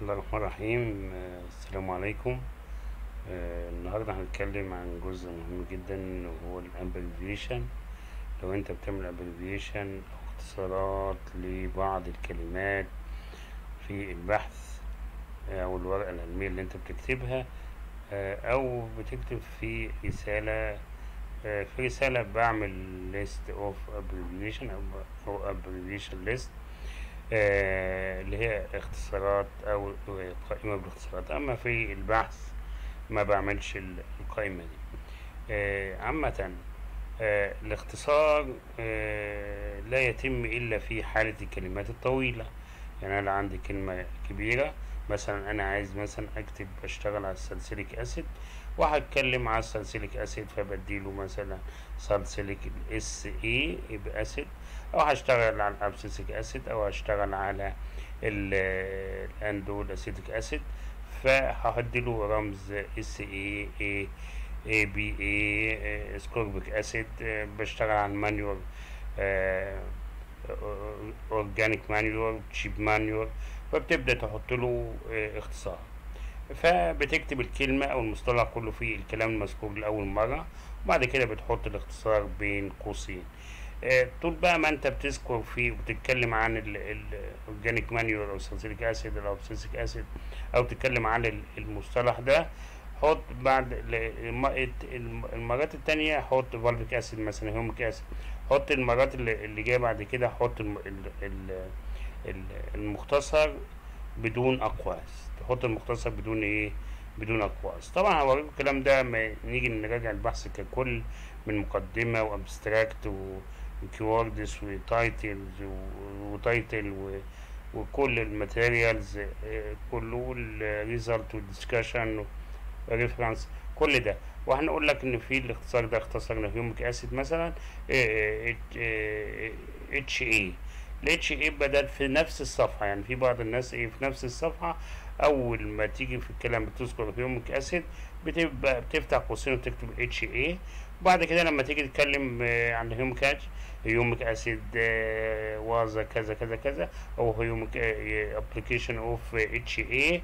الله الرحمن الرحيم آه، السلام عليكم آه، النهاردة هنتكلم عن جزء مهم جدا وهو الابريفيشن لو انت بتعمل ابريفيشن او اختصارات لبعض الكلمات في البحث او الورقة العلمية اللي انت بتكتبها آه، او بتكتب في رسالة آه، في رسالة بعمل list of abbreviation او أو abbreviation list آه، اللي هي اختصارات او قائمة بالاختصارات اما في البحث ما بعملش ال- القائمة دي آه، عامة آه، الاختصار آه، لا يتم الا في حالة الكلمات الطويلة يعني انا عندي كلمة كبيرة مثلا انا عايز مثلا اكتب اشتغل على السلسليك اسيد وهتكلم على السلسليك اسيد فبديله مثلا سلسليك الاس اي يبقى اسيد او هشتغل على الابسيسيك اسيد او هشتغل على ال- الاندول اسيتيك اسيد فهديله رمز اس اي اي اي بي اي سكوربيك اسيد بشتغل على المانيور اورجانيك مانيور تشيب مانيور فبتبدا تحط له آه، اختصار فبتكتب الكلمة أو المصطلح كله في الكلام المذكور لأول مرة وبعد كده بتحط الاختصار بين قوسين آه، طول بقى ما انت بتذكر فيه وبتتكلم عن الاورجانيك مانيور او سلسليك اسيد او سلسليك اسيد او تتكلم عن ال- المصطلح ده حط بعد ل- الم- الم- المرات التانية حط فالفيك اسيد مثلا هيوميك اسيد حط المرات اللي, اللي جايه بعد كده حط الم- ال- ال- ال- المختصر بدون اقواس تحط المختصر بدون ايه بدون اقواس طبعا هوريكم الكلام ده ما نيجي نراجع البحث ككل من مقدمه وابستراكت وكيوردز وتايتلز وتايتل و- وكل الماتيريالز كله الريزلت والدسكشن ريفرنس كل ده وهنقول لك ان في الاختصار ده اختصرنا هيوميك اسيد مثلا اتش اي الاتش اي بدل في نفس الصفحه يعني في بعض الناس ايه في نفس الصفحه اول ما تيجي في الكلام بتذكر هيوميك اسيد بتبقى بتفتح قوسين وتكتب اتش اي وبعد كده لما تيجي تتكلم آه، عن هيوميك اتش هيوميك اسيد وازا كذا كذا كذا او هيوميك ابلكيشن اوف اتش اي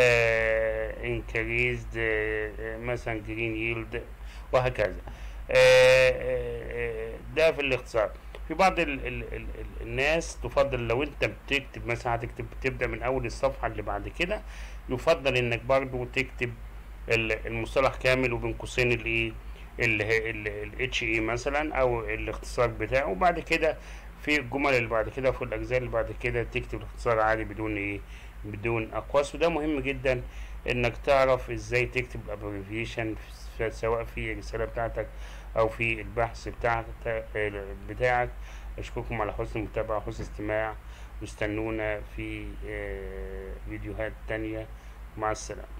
انكريزد مثلا جرين ييلد وهكذا آه، آه، آه، ده في الاختصار في بعض ال ال ال ال الناس تفضل لو انت بتكتب مثلا هتكتب تبدا من اول الصفحه اللي بعد كده يفضل انك برضو تكتب ال- المصطلح كامل وبين قوسين الايه الاتش اي مثلا او الاختصار بتاعه وبعد كده في الجمل اللي بعد كده وفي الاجزاء اللي بعد كده تكتب الاختصار عادي بدون ايه بدون اقواس وده مهم جدا انك تعرف ازاي تكتب ابريفيشن سواء في الرساله بتاعتك او في البحث بتاعك بتاعك اشكركم على حسن المتابعه وحسن الاستماع واستنونا في آه، فيديوهات تانية مع السلامه